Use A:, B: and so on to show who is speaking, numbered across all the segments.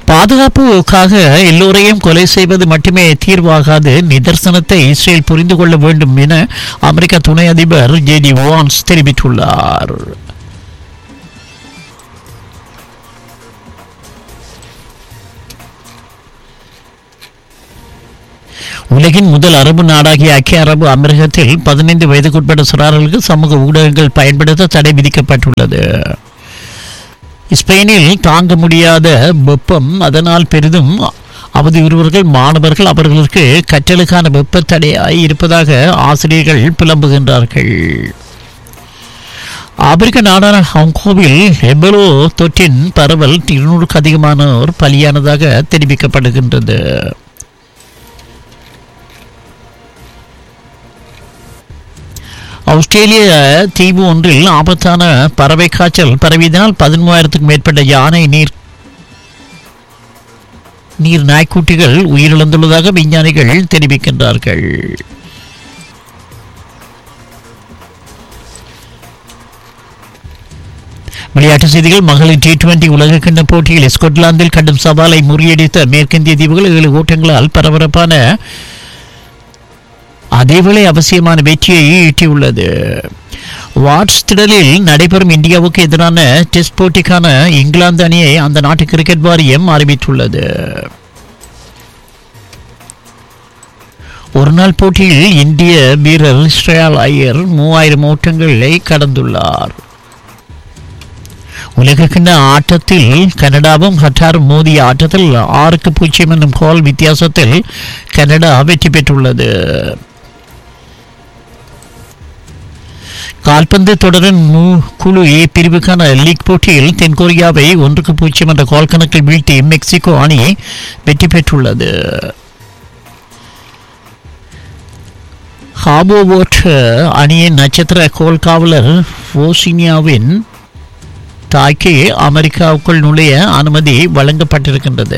A: பாதுகாப்புக்காக எல்லோரையும் கொலை செய்வது மட்டுமே தீர்வாகாது நிதர்சனத்தை இஸ்ரேல் புரிந்து கொள்ள வேண்டும் என அமெரிக்க துணை அதிபர் ஜேடி வான்ஸ் தெரிவித்துள்ளார் உலகின் முதல் அரபு நாடாகிய ஐக்கிய அரபு அமீரகத்தில் பதினைந்து வயதுக்குட்பட்ட சிறார்களுக்கு சமூக ஊடகங்கள் பயன்படுத்த தடை விதிக்கப்பட்டுள்ளது ஸ்பெயினில் தாங்க முடியாத வெப்பம் அதனால் பெரிதும் அவதியுறுவர்கள் மாணவர்கள் அவர்களுக்கு கற்றலுக்கான வெப்ப தடையாய் இருப்பதாக ஆசிரியர்கள் புலம்புகின்றார்கள் ஆப்பிரிக்க நாடான ஹாங்காங்கில் எபலோ தொற்றின் பரவல் இருநூறுக்கு அதிகமானோர் பலியானதாக தெரிவிக்கப்படுகின்றது ஆஸ்திரேலிய தீவு ஒன்றில் ஆபத்தான பறவை காய்ச்சல் பரவியதனால் பதிமூவாயிரத்துக்கும் மேற்பட்ட யானை நீர் நீர் நாய்க்குட்டிகள் உயிரிழந்துள்ளதாக விஞ்ஞானிகள் தெரிவிக்கின்றார்கள் விளையாட்டு செய்திகள் மகளிர் டி டுவெண்டி உலகக்கிண்ண போட்டியில் ஸ்கொட்லாந்தில் கடும் சவாலை முறியடித்த மேற்கிந்திய தீவுகள் ஏழு ஓட்டங்களால் பரபரப்பான அதேவேளை அவசியமான வெற்றியை ஈட்டியுள்ளது வாட்ஸ் திடலில் நடைபெறும் இந்தியாவுக்கு எதிரான டெஸ்ட் போட்டிக்கான இங்கிலாந்து அணியை அந்த நாட்டு கிரிக்கெட் வாரியம் அறிவித்துள்ளது ஒருநாள் போட்டியில் இந்திய வீரர் ஸ்ரேயால் ஐயர் மூவாயிரம் ஓட்டங்களை கடந்துள்ளார் உலகக்கிண்ண ஆட்டத்தில் கனடாவும் கட்டாரும் மோதிய ஆட்டத்தில் ஆறுக்கு பூஜ்ஜியம் என்னும் கோல் வித்தியாசத்தில் கனடா வெற்றி பெற்றுள்ளது கால்பந்து தொடரின் மு- குழு ஏ பிரிவுக்கான லீக் போட்டியில் தென்கொரியாவை ஒன்றுக்கு பூஜ்ஜியம் என்ற கோல் கணக்கில் வீழ்த்தி மெக்சிகோ அணி வெற்றி பெற்றுள்ளது ஹாபோவோட் அணியின் நட்சத்திர கோல் காவலர் ஓசினியாவின் தாய்க்கு அமெரிக்காவுக்குள் நுழைய அனுமதி வழங்கப்பட்டிருக்கின்றது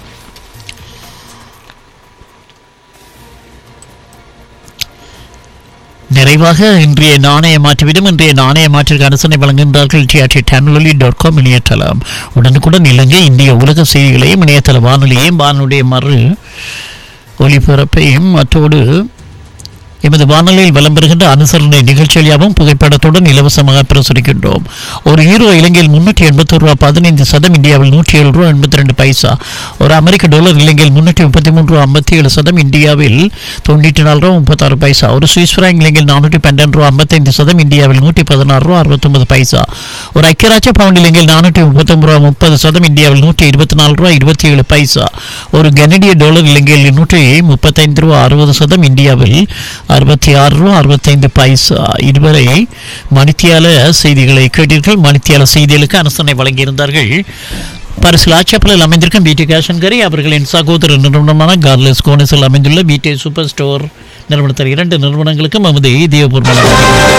A: நிறைவாக இன்றைய நாணய மாற்றுவிடம் இன்றைய நாணய மாற்றிற்கு அரசனை வழங்குகின்றார்கள் டிஆர்டி டேனலி டாட் காம் இணையதளம் உடனுக்குடன் இலங்கை இந்திய உலக செய்திகளையும் இணையதள வானொலியையும் வானொலிய மறு ஒலிபரப்பையும் அத்தோடு எமது வானொலியில் வலம் பெறுகின்ற அனுசரணை நிகழ்ச்சியாகவும் புகைப்படத்துடன் இலவசமாக பிரசுரிக்கின்றோம் ஒரு ஹீரோ இலங்கையில் முன்னூற்றி எண்பத்தொரு ரூபா பதினைந்து சதம் இந்தியாவில் நூற்றி ஏழு ரூபா எண்பத்தி ரெண்டு பைசா ஒரு அமெரிக்க டாலர் இலங்கையில் முன்னூற்றி முப்பத்தி மூன்று ரூபா ஐம்பத்தி ஏழு சதம் இந்தியாவில் தொண்ணூற்றி நாலு ரூபா முப்பத்தாறு பைசா ஒரு சுவிஸ் ஃப்ராங்க் இலங்கையில் நானூற்றி பன்னெண்டு ரூபா ஐம்பத்தைந்து சதம் இந்தியாவில் நூற்றி பதினாறு ரூபா அறுபத்தொன்பது பைசா ஒரு ஐக்கியராட்ச பவுண்ட் இலங்கையில் நானூற்றி முப்பத்தொன்பது ரூபா முப்பது சதம் இந்தியாவில் நூற்றி இருபத்தி நாலு ரூபா இருபத்தி ஏழு பைசா ஒரு கனடிய டாலர் இலங்கையில் நூற்றி முப்பத்தைந்து ரூபா அறுபது சதம் இந்தியாவில் அறுபத்தி ஆறு ரூபா அறுபத்தைந்து பைசா இதுவரை மணித்தியால செய்திகளை கேட்டீர்கள் மணித்தியால செய்திகளுக்கு அரசனை வழங்கியிருந்தார்கள் பரிசில் ஆச்சப்பலில் அமைந்திருக்கும் பிடி கேஷன்கரி அவர்களின் சகோதர நிறுவனமான கார்லெஸ் கோனஸில் அமைந்துள்ள பிடி சூப்பர் ஸ்டோர் நிறுவனத்தில் இரண்டு நிறுவனங்களுக்கும் நமது இதயபூர்வமான